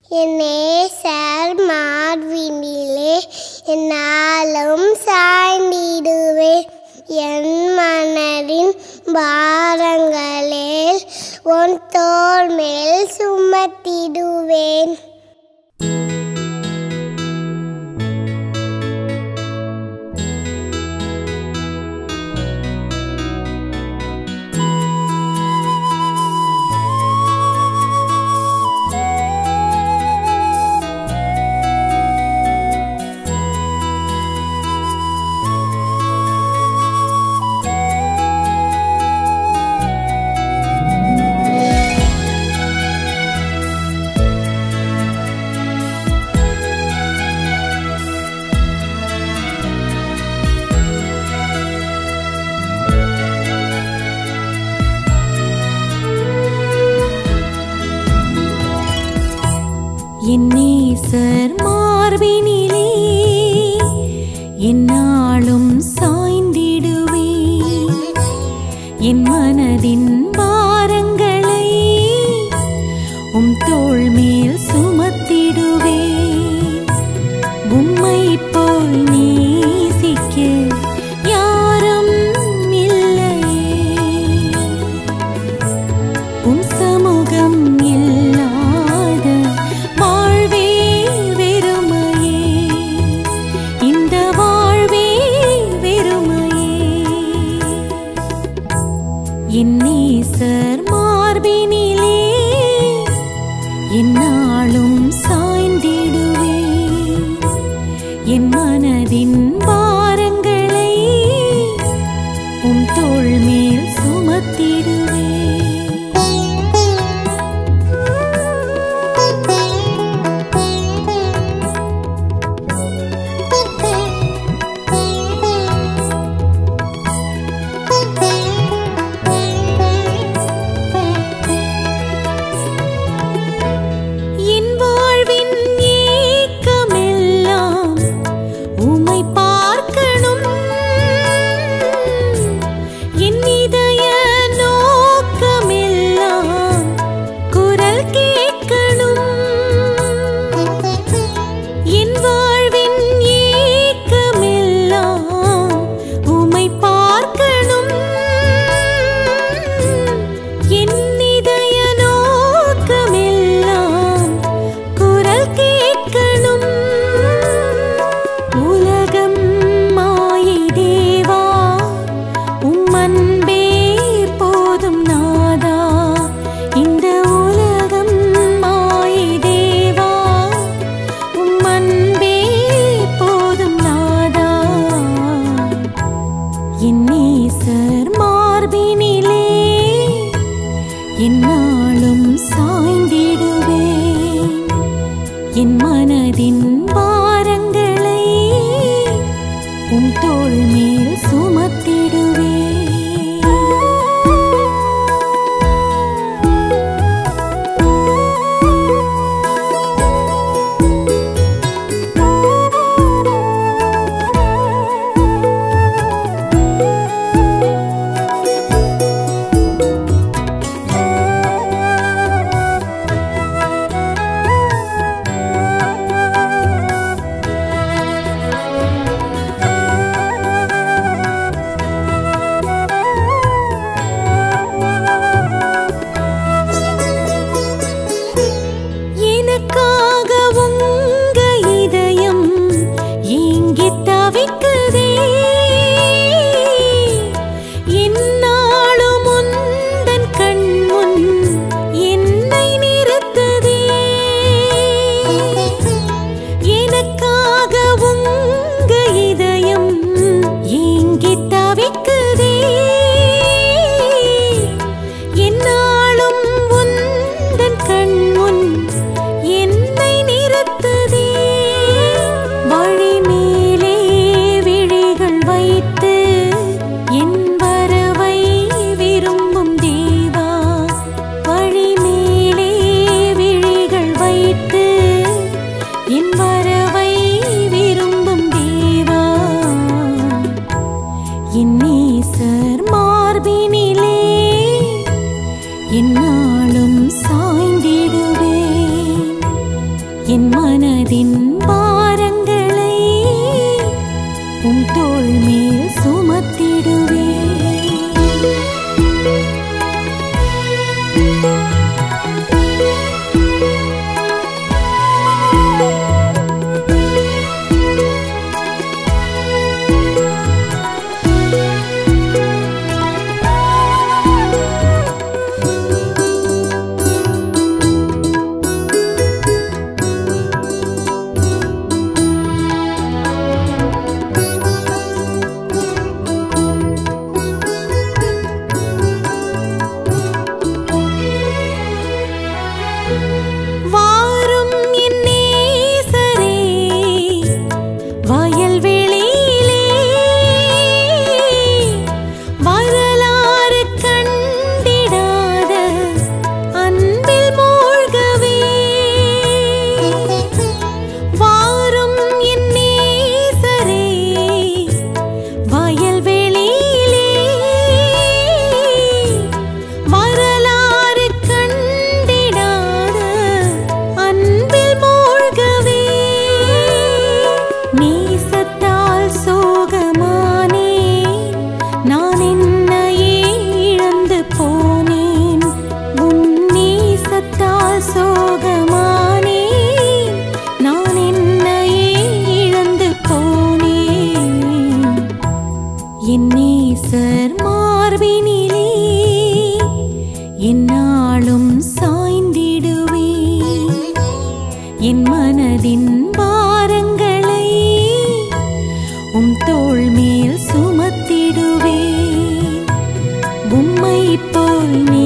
என்னேசர் மார்பினிலே என்னாலும் சாய்ந்திடுவேன் என் மனதின் பாரங்களில் உன் தோள் மேல் சுமத்திடுவேன் என் நேசர் மார்பினிலே என்னாலும் சாய்ந்திடுவே என் மனதின் பாரங்களை உம் தோள் மேல் சுமத்திடுவே உம்மை போல் நேசிக்க யாரும் இல்லையே உன் சமூகம் இல்லாத வாழ்வே வெறுமையே இந்த வாழ்வே வெறுமையே என் நேசர் மார்பினிலே என்னாலும் சாய்ந்திடுவே என் மனதின் பாரங்களை உம் தோள் மேல் சுமத்திடுவே என் வாழ்வின் ஏக்கமெல்லாம் உம்மை பார்க்கணும் என் இதய நோக்கமெல்லாம் குரல் கேட்கணும் என் வாழ்வின் ஏக்கமெல்லாம் உம்மை பார்க்கணும் என் இதய நோக்கமெல்லாம் குரல் கேட்கணும் உலகம் மாயை தேவா உம் அன்பே போதும் நாதா இந்த உலகம் மாயை தேவா உம் அன்பே போதும் நாதா என் நேசர் மார்பினிலே என்னாலும் சாய்ந்திடுவேன் என் மனதின் பாரங்களை உன் தோள் மேல் சுமத்திடுவேன் எனக்காக உங்க இதயம் ஏங்கி தவிக்குதே என்னாலும் உந்தன் கண் முன் என்னை நிறுத்துதே எனக்காக உங்க இதயம் ஏங்கி தவிக்குதே என்னாலும் உந்தன் கண் முன் என்னை நிறுத்துதே வழி மேலே விழிகள் வைத்து என் வரவை விரும்பும் தேவா வழி மேலே விழிகள் வைத்து என் வரவை விரும்பும் தேவா என் நேசர் மார்பினிலே என்னாலும் சாய்ந்திடுவேன் என் மனதின் பாரங்களை உன் தோள் மேல் சுமத்திடுவே வாரும் என் நேசரே வயல்வெளியிலே வரலாறு கண்டிடாத அன்பில் மூழ்கவே வாரும் என் நேசரே வயல்வெளியிலே வரலாறு கண்டிடாத அன்பில் மூழ்கவே நேசத்தால் சோகமானேன் நான் என்னையே இழந்து போனேன் உன் நேசத்தால் சோகமானேன் நான் என்னையே இழந்து போனேன் என் நேசர் மார்பினிலே என்னாலும் சாய்ந்திடுவே என் மனதின் பாரங்களை உம் தோள் மேல் சுமத்திடுவே உம்மை போல் நீ